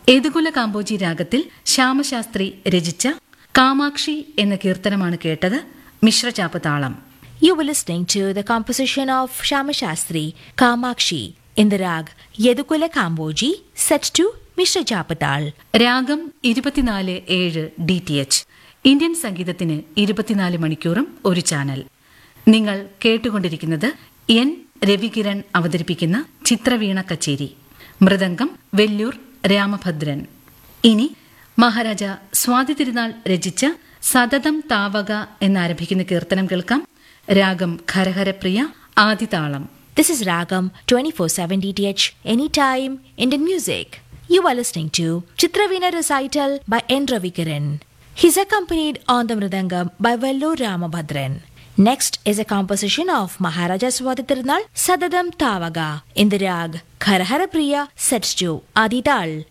ഏതുകുല കാമ്പോജി രാഗത്തിൽ ശ്യാമശാസ്ത്രി രചിച്ച കാമാക്ഷി എന്ന കീർത്തനമാണ് കേട്ടത് മിശ്രചാപ്പ് താളം You were listening to the composition of Shama Shastri, Kamakshi, in the rag Yedukula Kamboji, set to Mishra Chapatal. രാഗം ഇരുപത്തിനാല് ഏഴ് ഡി ടി എച്ച് ഇന്ത്യൻ സംഗീതത്തിന് ഇരുപത്തിനാല് മണിക്കൂറും ഒരു ചാനൽ നിങ്ങൾ കേട്ടുകൊണ്ടിരിക്കുന്നത് എൻ രവികിരൺ അവതരിപ്പിക്കുന്ന ചിത്രവീണ കച്ചേരി മൃദംഗം വെല്ലൂർ രാമഭദ്രൻ ഇനി മഹാരാജ സ്വാതി തിരുനാൾ രചിച്ച സതതം താവക എന്നാരംഭിക്കുന്ന കീർത്തനം കേൾക്കാം രാഗം Kharaharapriya ആദിതാളം This is Ragam 24/7 DTH Anytime Indian Music. You are listening to Chitravina recital by N. Ravikiran. He's accompanied on the mridangam by Vello Ramabhadran. Next is a composition of Maharaja Swati Tirunal Sadadam Tavaga in the rag Kharhara Priya set to Adital.